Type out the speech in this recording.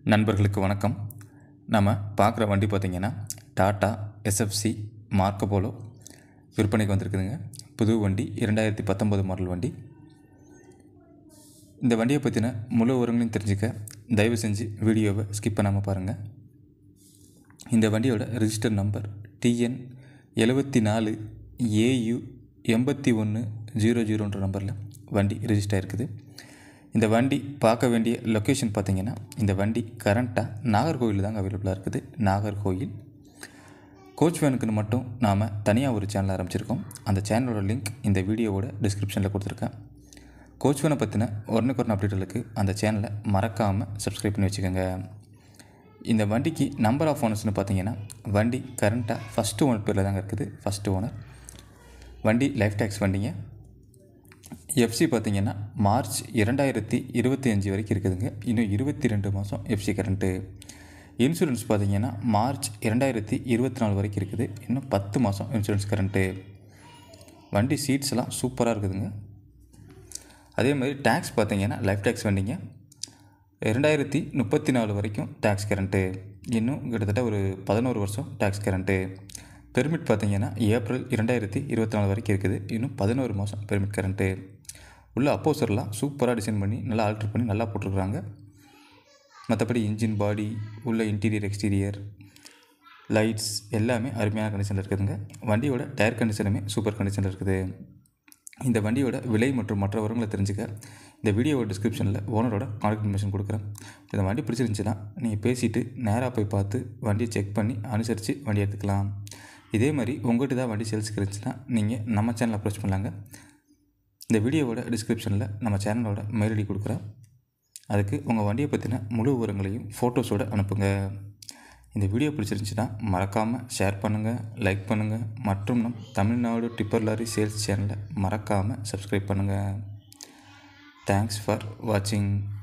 நண்பர்களுக்கு வணக்கம் நம்ம பார்க்குற வண்டி பார்த்திங்கன்னா டாட்டா எஸ்எஃப்சி மார்க்கோ போலோ விற்பனைக்கு வந்திருக்குதுங்க புது வண்டி இரண்டாயிரத்தி பத்தொம்போது மாடல் வண்டி இந்த வண்டியை பற்றின முழு விவரங்களையும் தெரிஞ்சுக்க தயவு செஞ்சு வீடியோவை ஸ்கிப் பண்ணாமல் பாருங்கள் இந்த வண்டியோட ரிஜிஸ்டர் நம்பர் டிஎன் எழுபத்தி நாலு ஏயு எண்பத்தி ஒன்று ஜீரோ ஜீரோன்ற நம்பரில் வண்டி ரிஜிஸ்டர் இருக்குது இந்த வண்டி பார்க்க வேண்டிய லொக்கேஷன் பார்த்தீங்கன்னா இந்த வண்டி கரண்ட்டாக நாகர்கோவில் தாங்க அவைலபிளாக இருக்குது நாகர்கோவில் கோச் வேனுக்குன்னு மட்டும் நாம் தனியாக ஒரு சேனல் ஆரம்பிச்சிருக்கோம் அந்த சேனலோட லிங்க் இந்த வீடியோவோட டிஸ்கிரிப்ஷனில் கொடுத்துருக்கேன் கோச் வேனை பற்றின உடனுக்குடன் அப்டேட்டுகளுக்கு அந்த சேனலை மறக்காமல் சப்ஸ்கிரைப் பண்ணி வச்சுக்கோங்க இந்த வண்டிக்கு நம்பர் ஆஃப் ஓனர்ஸ்னு பார்த்தீங்கன்னா வண்டி கரண்ட்டாக ஃபஸ்ட்டு ஓனர் பேரில் தாங்க இருக்குது ஃபஸ்ட்டு ஓனர் வண்டி லைஃப் டேக்ஸ் வண்டிங்க எஃப்சி பார்த்தீங்கன்னா மார்ச் இரண்டாயிரத்தி இருபத்தி அஞ்சு வரைக்கும் இருக்குதுங்க இன்னும் இருபத்தி ரெண்டு மாதம் எஃப்சி கரண்ட்டு இன்சூரன்ஸ் பார்த்தீங்கன்னா மார்ச் இரண்டாயிரத்தி இருபத்தி நாலு வரைக்கும் இருக்குது இன்னும் பத்து மாதம் இன்சூரன்ஸ் கரண்ட்டு வண்டி சீட்ஸ் எல்லாம் சூப்பராக இருக்குதுங்க அதே மாதிரி டேக்ஸ் பார்த்தீங்கன்னா லைஃப் டேக்ஸ் வண்டிங்க ரெண்டாயிரத்தி முப்பத்தி நாலு வரைக்கும் டேக்ஸ் கரண்ட்டு இன்னும் கிட்டத்தட்ட ஒரு பதினோரு வருஷம் டேக்ஸ் கரண்ட்டு பெர்மிட் பார்த்தீங்கன்னா ஏப்ரல் இரண்டாயிரத்தி இருபத்தி நாலு வரைக்கும் இருக்குது இன்னும் பதினோரு மாதம் பெர்மிட் கரண்ட்டு உள்ள அப்போசர்லாம் சூப்பராக டிசைன் பண்ணி நல்லா ஆல்ட்ரு பண்ணி நல்லா போட்டிருக்குறாங்க மற்றபடி இன்ஜின் பாடி உள்ள இன்டீரியர் எக்ஸ்டீரியர் லைட்ஸ் எல்லாமே அருமையான கண்டிஷனில் இருக்குதுங்க வண்டியோட டயர் கண்டிஷனுமே சூப்பர் கண்டிஷனில் இருக்குது இந்த வண்டியோட விலை மற்றும் மற்ற விவரங்களை தெரிஞ்சுக்க இந்த வீடியோவோட டிஸ்கிரிப்ஷனில் ஓனரோட கான்டாக்ட் இன்ஃபர்மேஷன் கொடுக்குறேன் இந்த வண்டி பிடிச்சிருந்துச்சுன்னா நீங்கள் பேசிவிட்டு நேராக போய் பார்த்து வண்டியை செக் பண்ணி அனுசரித்து வண்டி எடுத்துக்கலாம் இதே மாதிரி உங்கள்கிட்ட தான் வண்டி சேல்ஸுக்கு இருந்துச்சுன்னா நீங்கள் நம்ம சேனலை அப்ரோச் பண்ணலாங்க இந்த வீடியோவோட டிஸ்கிரிப்ஷனில் நம்ம சேனலோட மெயில் ஐடி கொடுக்குறேன் அதுக்கு உங்கள் வண்டியை பற்றின முழு விவரங்களையும் ஃபோட்டோஸோடு அனுப்புங்க இந்த வீடியோ பிடிச்சிருந்துச்சுன்னா மறக்காமல் ஷேர் பண்ணுங்கள் லைக் பண்ணுங்கள் மற்றும் நம் தமிழ்நாடு டிப்பர் லாரி சேல்ஸ் சேனலை மறக்காமல் சப்ஸ்கிரைப் பண்ணுங்கள் தேங்க்ஸ் ஃபார் வாட்சிங்